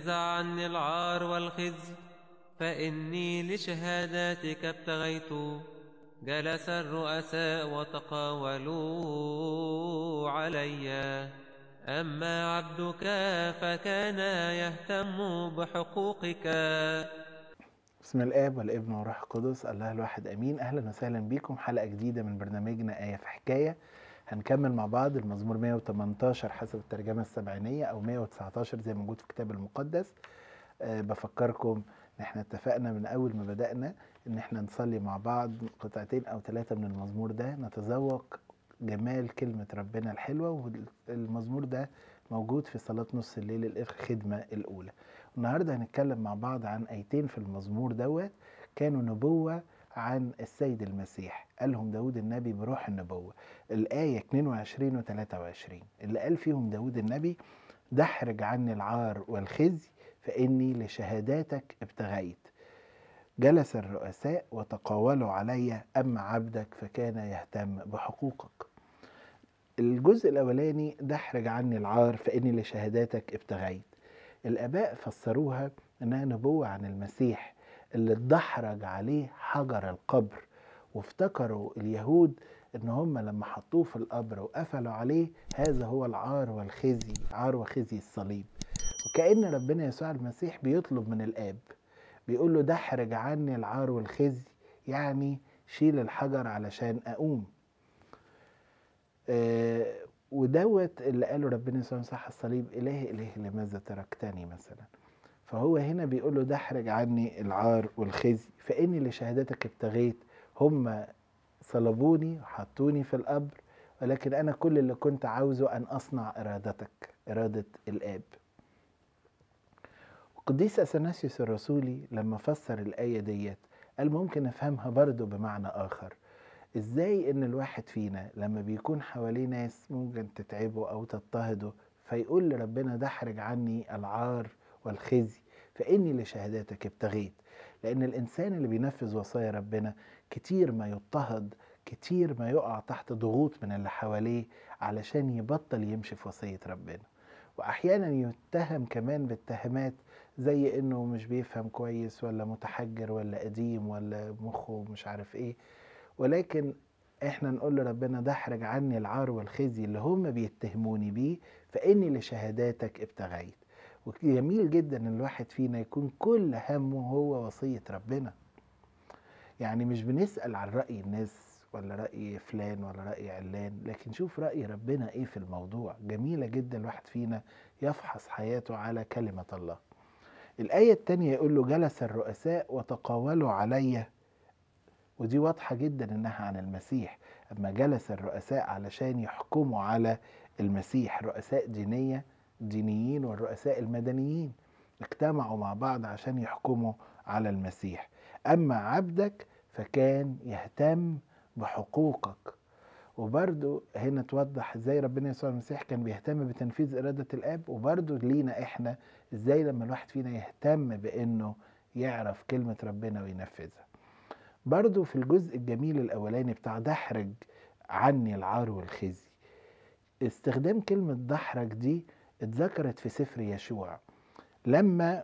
انزع عني العار والخزي فإني لشهاداتك ابتغيت جلس الرؤساء وتقاولوا علي أما عبدك فكان يهتم بحقوقك بسم الآب والابن والروح القدس الله الواحد أمين أهلا وسهلا بكم حلقة جديدة من برنامجنا آية في حكاية هنكمل مع بعض المزمور 118 حسب الترجمة السبعينية أو 119 زي ما موجود في الكتاب المقدس أه بفكركم إن إحنا اتفقنا من أول ما بدأنا إن إحنا نصلي مع بعض قطعتين أو ثلاثة من المزمور ده نتذوق جمال كلمة ربنا الحلوة والمزمور ده موجود في صلاة نص الليل الخدمة الأولى النهاردة هنتكلم مع بعض عن آيتين في المزمور دوت كانوا نبوة عن السيد المسيح قالهم داود النبي بروح النبوة الآية 22 و 23 اللي قال فيهم داود النبي دحرج عني العار والخزي فإني لشهاداتك ابتغيت جلس الرؤساء وتقاولوا علي أما عبدك فكان يهتم بحقوقك الجزء الأولاني دحرج عني العار فإني لشهاداتك ابتغيت الآباء فسروها إنها نبوة عن المسيح اللي اتدحرج عليه حجر القبر وافتكروا اليهود ان هم لما حطوه في القبر وقفلوا عليه هذا هو العار والخزي عار وخزي الصليب وكأن ربنا يسوع المسيح بيطلب من الآب بيقول له دحرج عني العار والخزي يعني شيل الحجر علشان أقوم آه ودوت اللي قاله ربنا يسوع صح الصليب إلهي إلهي لماذا تركتني مثلا فهو هنا بيقول له دحرج عني العار والخزي فإني لشهادتك ابتغيت هم صلبوني وحطوني في القبر ولكن أنا كل اللي كنت عاوزه أن أصنع إرادتك إرادة الآب القديس أثناسيوس الرسولي لما فسر الآية ديت قال ممكن نفهمها برضه بمعنى آخر إزاي إن الواحد فينا لما بيكون حواليه ناس ممكن تتعبه أو تضطهده فيقول لربنا دحرج عني العار والخزي فإني لشهاداتك ابتغيت لأن الإنسان اللي بينفذ وصايا ربنا كتير ما يضطهد كتير ما يقع تحت ضغوط من اللي حواليه علشان يبطل يمشي في وصية ربنا وأحيانا يتهم كمان باتهامات زي إنه مش بيفهم كويس ولا متحجر ولا قديم ولا مخه مش عارف إيه ولكن احنا نقول لربنا دحرج عني العار والخزي اللي هم بيتهموني بيه فإني لشهاداتك ابتغيت وجميل جدا ان الواحد فينا يكون كل همه هو وصية ربنا يعني مش بنسأل عن رأي الناس ولا رأي فلان ولا رأي علان لكن شوف رأي ربنا ايه في الموضوع جميلة جدا الواحد فينا يفحص حياته على كلمة الله الآية التانية يقول له جلس الرؤساء وتقاولوا علي ودي واضحة جدا انها عن المسيح اما جلس الرؤساء علشان يحكموا على المسيح رؤساء دينية الدينيين والرؤساء المدنيين اجتمعوا مع بعض عشان يحكموا على المسيح أما عبدك فكان يهتم بحقوقك وبرده هنا توضح ازاي ربنا يسوع المسيح كان بيهتم بتنفيذ إرادة الآب وبرده لينا احنا ازاي لما الواحد فينا يهتم بأنه يعرف كلمة ربنا وينفذها برضو في الجزء الجميل الأولاني بتاع دحرج عني العار والخزي استخدام كلمة دحرج دي اتذكرت في سفر يشوع لما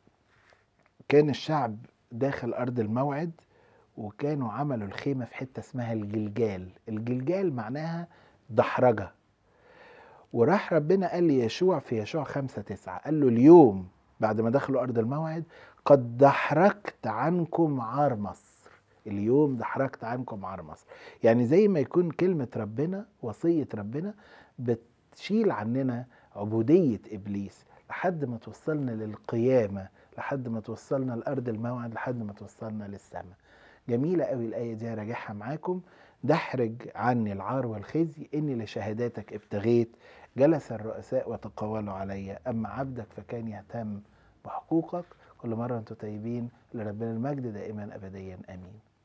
كان الشعب داخل أرض الموعد وكانوا عملوا الخيمة في حتة اسمها الجلجال الجلجال معناها دحرجة وراح ربنا قال ليشوع في يشوع خمسة تسعة قال له اليوم بعد ما دخلوا أرض الموعد قد دحرجت عنكم عار مصر اليوم دحرجت عنكم عار مصر يعني زي ما يكون كلمة ربنا وصية ربنا بتشيل عننا عبودية إبليس لحد ما توصلنا للقيامة لحد ما توصلنا لأرض الموعد لحد ما توصلنا للسماء جميلة قوي الآية دي راجعها معاكم دحرج عني العار والخزي إني لشهاداتك ابتغيت جلس الرؤساء وتقاولوا علي أما عبدك فكان يهتم بحقوقك كل مرة أنتم طيبين لربنا المجد دائما أبديا آمين